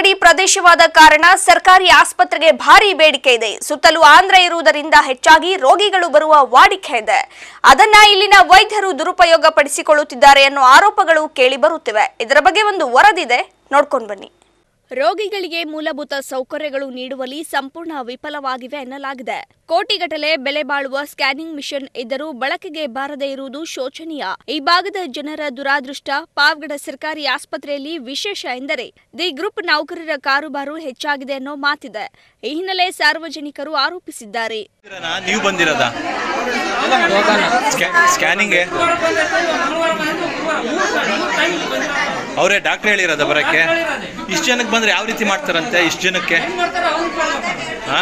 ಗಡಿ ಪ್ರದೇಶವಾದ ಕಾರಣ ಸರ್ಕಾರಿ ಆಸ್ಪತ್ರೆಗೆ ಭಾರಿ ಬೇಡಿಕೆ ಇದೆ ಸುತ್ತಲೂ ಆಂಧ್ರ ಇರುವುದರಿಂದ ಹೆಚ್ಚಾಗಿ ರೋಗಿಗಳು ಬರುವ ವಾಡಿಕೆ ಇದೆ ಅದನ್ನ ಇಲ್ಲಿನ ವೈದ್ಯರು ದುರುಪಯೋಗ ಪಡಿಸಿಕೊಳ್ಳುತ್ತಿದ್ದಾರೆ ಅನ್ನೋ ಆರೋಪಗಳು ಕೇಳಿ ಬರುತ್ತಿವೆ ಇದರ ಬಗ್ಗೆ ಒಂದು ವರದಿದೆ ನೋಡ್ಕೊಂಡು ಬನ್ನಿ ರೋಗಿಗಳಿಗೆ ಮೂಲಭೂತ ಸೌಕರ್ಯಗಳು ನೀಡುವಲ್ಲಿ ಸಂಪೂರ್ಣ ವಿಫಲವಾಗಿವೆ ಎನ್ನಲಾಗಿದೆ ಕೋಟಿಗಟ್ಟಲೆ ಬೆಲೆ ಬಾಳುವ ಸ್ಕ್ಯಾನಿಂಗ್ ಮಿಷನ್ ಇದ್ದರೂ ಬಳಕೆಗೆ ಬಾರದೇ ಇರುವುದು ಶೋಚನೀಯ ಈ ಭಾಗದ ಜನರ ದುರಾದೃಷ್ಟ ಪಾವಗಡ ಸರ್ಕಾರಿ ಆಸ್ಪತ್ರೆಯಲ್ಲಿ ವಿಶೇಷ ಎಂದರೆ ದಿ ಗ್ರೂಪ್ ನೌಕರರ ಕಾರುಬಾರು ಹೆಚ್ಚಾಗಿದೆ ಅನ್ನೋ ಮಾತಿದೆ ಈ ಹಿನ್ನೆಲೆ ಸಾರ್ವಜನಿಕರು ಆರೋಪಿಸಿದ್ದಾರೆ ಬಂದಿರೋದಾ? ನೀವು ಬಂದಿರೋದಾ ಸ್ಕ್ಯಾನಿಂಗ್ಗೆ ಅವರೇ ಡಾಕ್ಟರ್ ಹೇಳಿರೋದ ಬರಕ್ಕೆ ಇಷ್ಟು ಜನಕ್ಕೆ ಬಂದ್ರೆ ಯಾವ ರೀತಿ ಮಾಡ್ತಾರಂತೆ ಇಷ್ಟು ಜನಕ್ಕೆ ಹಾ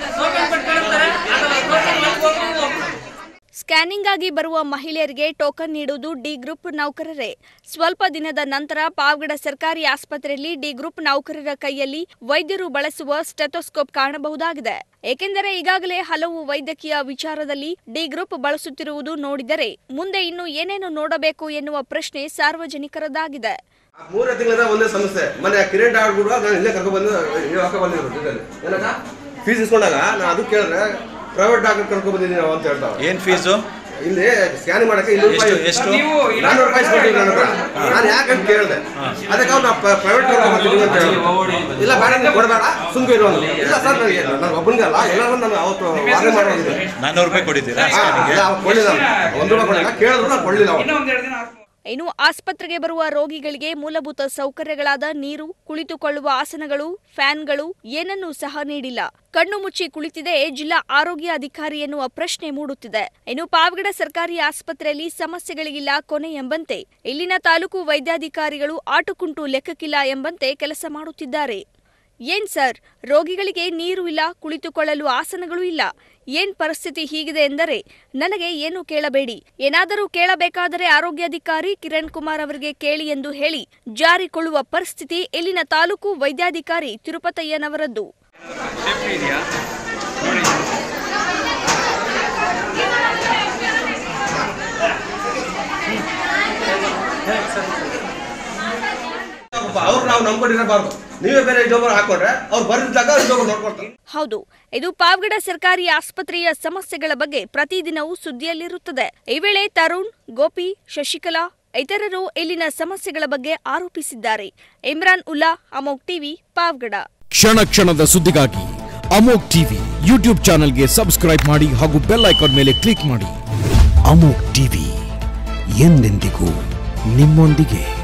ಸ್ಕ್ಯಾನಿಂಗ್ ಆಗಿ ಬರುವ ಮಹಿಳೆಯರಿಗೆ ಟೋಕನ್ ನೀಡುವುದು ಡಿ ಗ್ರೂಪ್ ನೌಕರರೇ ಸ್ವಲ್ಪ ದಿನದ ನಂತರ ಪಾವಗಡ ಸರ್ಕಾರಿ ಆಸ್ಪತ್ರೆಯಲ್ಲಿ ಡಿ ಗ್ರೂಪ್ ನೌಕರರ ಕೈಯಲ್ಲಿ ವೈದ್ಯರು ಬಳಸುವ ಸ್ಟೆಥೋಸ್ಕೋಪ್ ಕಾಣಬಹುದಾಗಿದೆ ಏಕೆಂದರೆ ಈಗಾಗಲೇ ಹಲವು ವೈದ್ಯಕೀಯ ವಿಚಾರದಲ್ಲಿ ಡಿ ಗ್ರೂಪ್ ಬಳಸುತ್ತಿರುವುದು ನೋಡಿದರೆ ಮುಂದೆ ಇನ್ನು ಏನೇನು ನೋಡಬೇಕು ಎನ್ನುವ ಪ್ರಶ್ನೆ ಸಾರ್ವಜನಿಕರದಾಗಿದೆ ಮೂರೇ ತಿಂಗಳಿಂದ ಒಂದೇ ಸಮಸ್ಯೆ ಮೊನ್ನೆ ಕಿರಣ್ ಆಡ್ಬಿಡು ನಾನು ಇಲ್ಲೇ ಕರ್ಕೊಂಡು ಬಂದು ಹಾಕೋ ಬಂದಿದ್ರು ಇದರಲ್ಲಿ ಏನಕ್ಕ ಫೀಸ್ ಇಸ್ಕೊಂಡಾಗ ನಾನು ಅದು ಕೇಳಿದ್ರೆ ಪ್ರೈವೇಟ್ ಡಾಕ್ಟರ್ ಕರ್ಕೊಂಡು ಬಂದಿದ್ದೀನಿ ನಾವು ಅಂತ ಹೇಳ್ತಾವ ಏನ್ ಫೀಸು ಇಲ್ಲಿ ಸ್ಕ್ಯಾನಿಂಗ್ ಮಾಡಕ್ಕೆ ಇನ್ನೂರು ಎಷ್ಟು ರೂಪಾಯಿ ಎಷ್ಟು ನಾನ್ನೂರು ರೂಪಾಯಿ ಇಸ್ಕೊಟ್ಟಿದ್ರು ನನ್ನ ಹತ್ರ ನಾನು ಯಾಕಂತ ಕೇಳಿದೆ ಅದಕ್ಕೆ ಅವ್ನು ಪ್ರೈವೇಟ್ ಕರ್ಕೊಂಡು ಬಂದಿದ್ದೀನಿ ಅಂತ ಹೇಳಿದ್ರು ಇಲ್ಲ ಬೇಡ ನೀವು ಕೊಡಬೇಡ ಸುಮ್ಮನೆ ಇರು ಅಂದ್ರು. ಇಲ್ಲ ಸರ್ ನನಗೆ ನಾನು ಒಬ್ಬನಿಗಲ್ಲ ಎಲ್ಲರೂ ನಾನು ಅವತ್ತು ವಾದ ಮಾಡೋದಿದೆ ನಾನ್ನೂರು ರೂಪಾಯಿ ಕೊಡಿದ್ದೀರಾ ಸ್ಕ್ಯಾನಿಗೆ ಕೊಡಲಿಲ್ಲ ಅವ್ನು. ಒಂದು ರೂಪಾಯಿ ಕೊಡಲಿಲ್ಲ ಕೇಳಿದ್ರು ನಾನು ಕೊಡಲಿಲ್ಲ ಅವನು ಇನ್ನು ಆಸ್ಪತ್ರೆಗೆ ಬರುವ ರೋಗಿಗಳಿಗೆ ಮೂಲಭೂತ ಸೌಕರ್ಯಗಳಾದ ನೀರು ಕುಳಿತುಕೊಳ್ಳುವ ಆಸನಗಳು ಫ್ಯಾನ್ಗಳು ಏನನ್ನೂ ಸಹ ನೀಡಿಲ್ಲ ಕಣ್ಣು ಮುಚ್ಚಿ ಕುಳಿತಿದೆ ಜಿಲ್ಲಾ ಆರೋಗ್ಯ ಅಧಿಕಾರಿ ಎನ್ನುವ ಪ್ರಶ್ನೆ ಮೂಡುತ್ತಿದೆ ಇನ್ನು ಪಾವಗಡ ಸರ್ಕಾರಿ ಆಸ್ಪತ್ರೆಯಲ್ಲಿ ಸಮಸ್ಯೆಗಳಿಗಿಲ್ಲ ಕೊನೆ ಎಂಬಂತೆ ಇಲ್ಲಿನ ತಾಲೂಕು ವೈದ್ಯಾಧಿಕಾರಿಗಳು ಆಟುಕುಂಟು ಲೆಕ್ಕಕ್ಕಿಲ್ಲ ಎಂಬಂತೆ ಕೆಲಸ ಮಾಡುತ್ತಿದ್ದಾರೆ ಏನ್ ಸರ್ ರೋಗಿಗಳಿಗೆ ನೀರು ಇಲ್ಲ ಕುಳಿತುಕೊಳ್ಳಲು ಆಸನಗಳು ಇಲ್ಲ ಏನ್ ಪರಿಸ್ಥಿತಿ ಹೀಗಿದೆ ಎಂದರೆ ನನಗೆ ಏನು ಕೇಳಬೇಡಿ ಏನಾದರೂ ಕೇಳಬೇಕಾದರೆ ಆರೋಗ್ಯಾಧಿಕಾರಿ ಕಿರಣ್ ಕುಮಾರ್ ಅವರಿಗೆ ಕೇಳಿ ಎಂದು ಹೇಳಿ ಜಾರಿಕೊಳ್ಳುವ ಪರಿಸ್ಥಿತಿ ಇಲ್ಲಿನ ತಾಲೂಕು ವೈದ್ಯಾಧಿಕಾರಿ ತಿರುಪತಯ್ಯನವರದ್ದು ಅವ್ರು ನಾವು ನಂಬ್ಕೊಂಡಿರಬಾರ್ದು ನೀವೇ ಬೇರೆ ಇನ್ನೊಬ್ಬರು ಹಾಕೊಂಡ್ರೆ ಅವ್ರು ಬರೆದಿದ್ದಾಗ ಇನ್ನೊಬ್ರು ನೋಡ್ಕೊಳ್ತಾರೆ ಹೌದು ಇದು ಪಾವಗಡ ಸರ್ಕಾರಿ ಆಸ್ಪತ್ರೆಯ ಸಮಸ್ಯೆಗಳ ಬಗ್ಗೆ ಪ್ರತಿದಿನವೂ ಸುದ್ದಿಯಲ್ಲಿರುತ್ತದೆ ಈ ವೇಳೆ ತರುಣ್ ಗೋಪಿ ಶಶಿಕಲಾ ಇತರರು ಇಲ್ಲಿನ ಸಮಸ್ಯೆಗಳ ಬಗ್ಗೆ ಆರೋಪಿಸಿದ್ದಾರೆ ಇಮ್ರಾನ್ ಉಲ್ಲಾ ಅಮೋಕ್ ಟಿವಿ ಪಾವಗಡ ಕ್ಷಣ ಕ್ಷಣದ ಸುದ್ದಿಗಾಗಿ ಅಮೋಕ್ ಟಿವಿ ಯೂಟ್ಯೂಬ್ ಚಾನೆಲ್ಗೆ ಸಬ್ಸ್ಕ್ರೈಬ್ ಮಾಡಿ ಹಾಗೂ ಬೆಲ್ ಐಕಾನ್ ಮೇಲೆ ಕ್ಲಿಕ್ ಮಾಡಿ ಅಮೋಕ್ ಟಿವಿ ಎಂದೆಂದಿಗೂ ನಿಮ್ಮೊಂದಿಗೆ